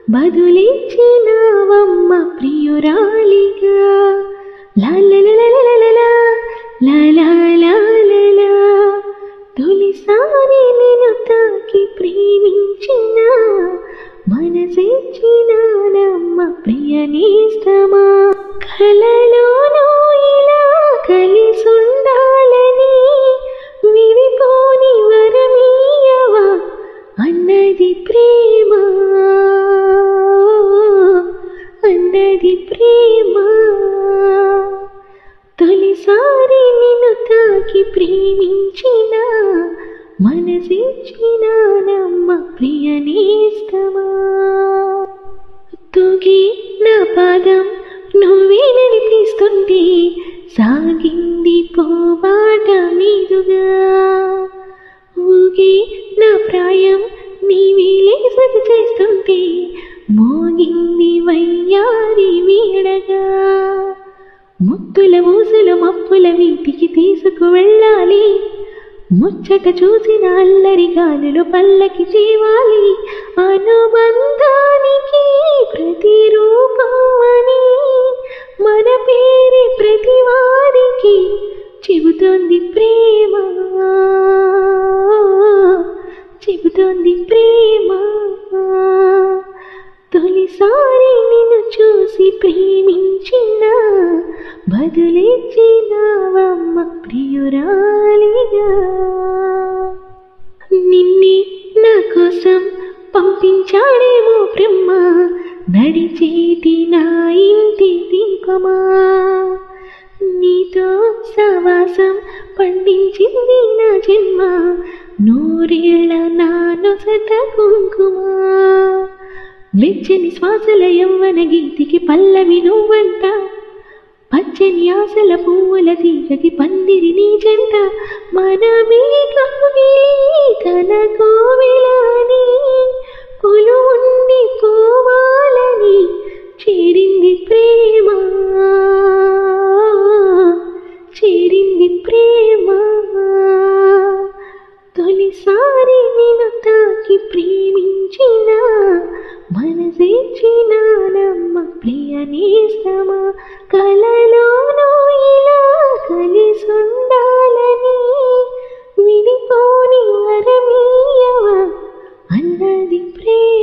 బదులిచ్చినావమ్మ ప్రియురాలిగా లాలలలలలలలా, లాలాలాలలా. తొలిసారి నేను తాకి ప్రేమించిన మనసిచ్చినానమ్మ ప్రియనేస్తమా కలలోనూ ఇలా కలిసుండాలని విడిపోని వరమీయవా అన్నది ప్రేమ అన్నది ప్రేమ తొలిసారి నిన్ను తాకి ప్రేమించిన మనసిచ్చినానమ్మ ప్రియనేస్తమా తూగి నా పాదం నువ్వే నడిపిస్తుంది సాగింది పోవాట మీదుగా ఊగి నా ప్రాయం నీవేలే సరి చేస్తుంటే మోగింది వయ్యారి వీడగా ముత్తుల ఊసులు మప్పుల వీటికి తీసుకు వెళ్ళాలి ముచ్చట చూసిన అల్లరి గాలులు పల్లకి చేవాలి అనుబంధానికి ప్రతిరూపమని మన పేరి ప్రతి వారికి చెబుతోంది ప్రేమ చెబుతోంది ప్రేమ తొలిసారి నిన్ను చూసి ప్రేమించిన బదులిచ్చినావమ్మ ప్రియురాలిగా నిన్నే నా కోసం పంపించాడేమో బ్రహ్మ నడిచేటి నా ఇంటి దీపమా నీతో సవాసం పండించింది నా జన్మ నూరేళ్ల నా నొసట కుంకుమా వెచ్చని శ్వాసల యవ్వన గీతికి పల్లవి నువ్వంట పచ్చని ఆశల పువ్వుల తీగకి పందిరి నీ జంట మనమే కవిలి తన కోవిలని కొలు ఉండి పోవాలని చేరింది ప్రేమ చేరింది ప్రేమ తొలిసారి నేను తాకి ప్రేమించిన మనసిచ్చినానమ్మ ప్రియనేస్తమా కలలోనూ ఇలా కలిసుండాలని విడిపోని వరమీయవా అన్నది ప్రేమ